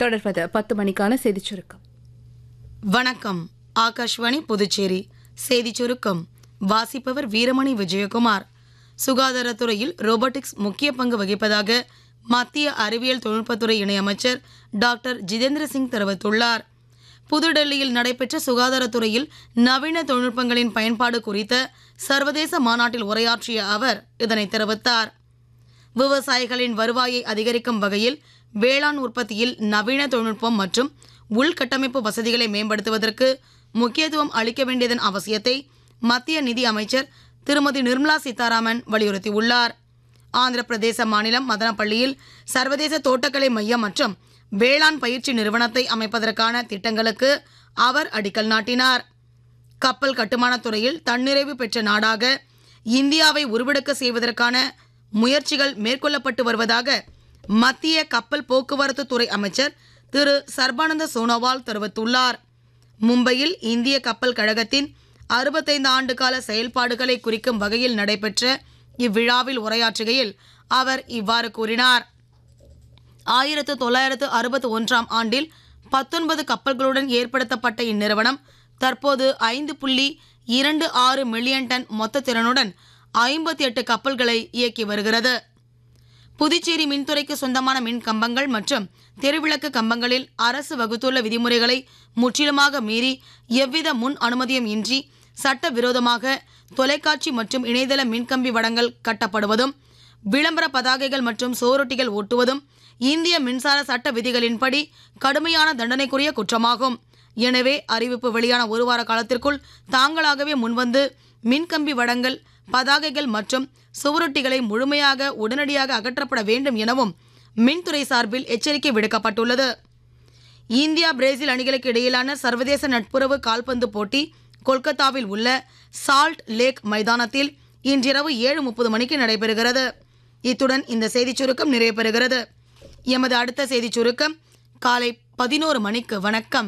தொடர்வது பத்து மணிக்கான செய்திச் சுருக்கம் வணக்கம் ஆகாஷ்வாணி புதுச்சேரி செய்திச் சுருக்கம் வாசிப்பவர் வீரமணி விஜயகுமார் சுகாதாரத்துறையில் ரோபோட்டிக்ஸ் முக்கிய பங்கு வகிப்பதாக மத்திய அறிவியல் தொழில்நுட்பத்துறை இணையமைச்சர் டாக்டர் ஜிதேந்திர சிங் தெரிவித்துள்ளார் புதுடெல்லியில் நடைபெற்ற சுகாதாரத்துறையில் நவீன தொழில்நுட்பங்களின் பயன்பாடு குறித்த சர்வதேச மாநாட்டில் உரையாற்றிய அவர் இதனை தெரிவித்தார் விவசாயிகளின் வருவாயை அதிகரிக்கும் வகையில் வேளாண் உற்பத்தியில் நவீன தொழில்நுட்பம் மற்றும் உள்கட்டமைப்பு வசதிகளை மேம்படுத்துவதற்கு முக்கியத்துவம் அளிக்க வேண்டியதன் அவசியத்தை மத்திய நிதி அமைச்சர் திருமதி நிர்மலா சீதாராமன் வலியுறுத்தியுள்ளார் ஆந்திர பிரதேச மாநிலம் மதனப்பள்ளியில் சர்வதேச தோட்டக்கலை மையம் மற்றும் வேளாண் பயிற்சி நிறுவனத்தை அமைப்பதற்கான திட்டங்களுக்கு அவர் அடிக்கல் நாட்டினார் கப்பல் கட்டுமானத் துறையில் தன்னிறைவு பெற்ற நாடாக இந்தியாவை உருவெடுக்க செய்வதற்கான முயற்சிகள் மேற்கொள்ளப்பட்டு வருவதாக மத்திய கப்பல் போக்குவரத்து துறை அமைச்சர் திரு சர்பானந்த சோனோவால் தெரிவித்துள்ளார் மும்பையில் இந்திய கப்பல் கழகத்தின் அறுபத்தைந்து ஆண்டுகால செயல்பாடுகளை குறிக்கும் வகையில் நடைபெற்ற இவ்விழாவில் உரையாற்றுகையில் அவர் இவ்வாறு கூறினார் ஆயிரத்து தொள்ளாயிரத்து அறுபத்தி ஒன்றாம் ஆண்டில் பத்தொன்பது கப்பல்களுடன் ஏற்படுத்தப்பட்ட இந்நிறுவனம் தற்போது ஐந்து புள்ளி இரண்டு ஆறு மில்லியன் டன் மொத்த திறனுடன் ஐம்பத்தி எட்டு கப்பல்களை இயக்கி வருகிறது புதுச்சேரி மின்துறைக்கு சொந்தமான மின் கம்பங்கள் மற்றும் தெருவிளக்கு கம்பங்களில் அரசு வகுத்துள்ள விதிமுறைகளை முற்றிலுமாக மீறி எவ்வித முன் அனுமதியும் இன்றி சட்டவிரோதமாக தொலைக்காட்சி மற்றும் இணையதள மின்கம்பி வடங்கள் கட்டப்படுவதும் விளம்பர பதாகைகள் மற்றும் சோரொட்டிகள் ஒட்டுவதும் இந்திய மின்சார சட்ட விதிகளின்படி கடுமையான தண்டனைக்குரிய குற்றமாகும் எனவே அறிவிப்பு வெளியான ஒரு வார காலத்திற்குள் தாங்களாகவே முன்வந்து மின்கம்பி வடங்கள் பதாகைகள் மற்றும் சுவரொட்டிகளை முழுமையாக உடனடியாக அகற்றப்பட வேண்டும் எனவும் மின்துறை சார்பில் எச்சரிக்கை விடுக்கப்பட்டுள்ளது இந்தியா பிரேசில் அணிகளுக்கு இடையிலான சர்வதேச நட்புறவு கால்பந்து போட்டி கொல்கத்தாவில் உள்ள சால்ட் லேக் மைதானத்தில் இன்றிரவு ஏழு முப்பது மணிக்கு நடைபெறுகிறது இத்துடன் இந்த செய்திச் சுருக்கம் நிறைவு பெறுகிறது எமது அடுத்த செய்திச் சுருக்கம் காலை பதினோரு மணிக்கு வணக்கம்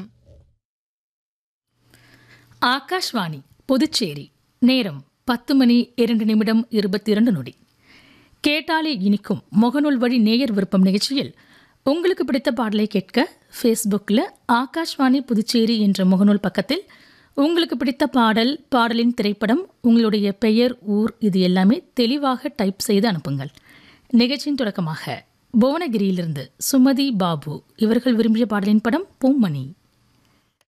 ஆகாஷ்வாணி புதுச்சேரி நேரம் பத்து மணி இரண்டு நிமிடம் இருபத்தி இரண்டு நொடி கேட்டாலே இனிக்கும் முகநூல் வழி நேயர் விருப்பம் நிகழ்ச்சியில் உங்களுக்கு பிடித்த பாடலை கேட்க ஃபேஸ்புக்கில் ஆகாஷ்வாணி புதுச்சேரி என்ற முகநூல் பக்கத்தில் உங்களுக்கு பிடித்த பாடல் பாடலின் திரைப்படம் உங்களுடைய பெயர் ஊர் இது எல்லாமே தெளிவாக டைப் செய்து அனுப்புங்கள் நிகழ்ச்சியின் தொடக்கமாக புவனகிரியிலிருந்து சுமதி பாபு இவர்கள் விரும்பிய பாடலின் படம் பூமணி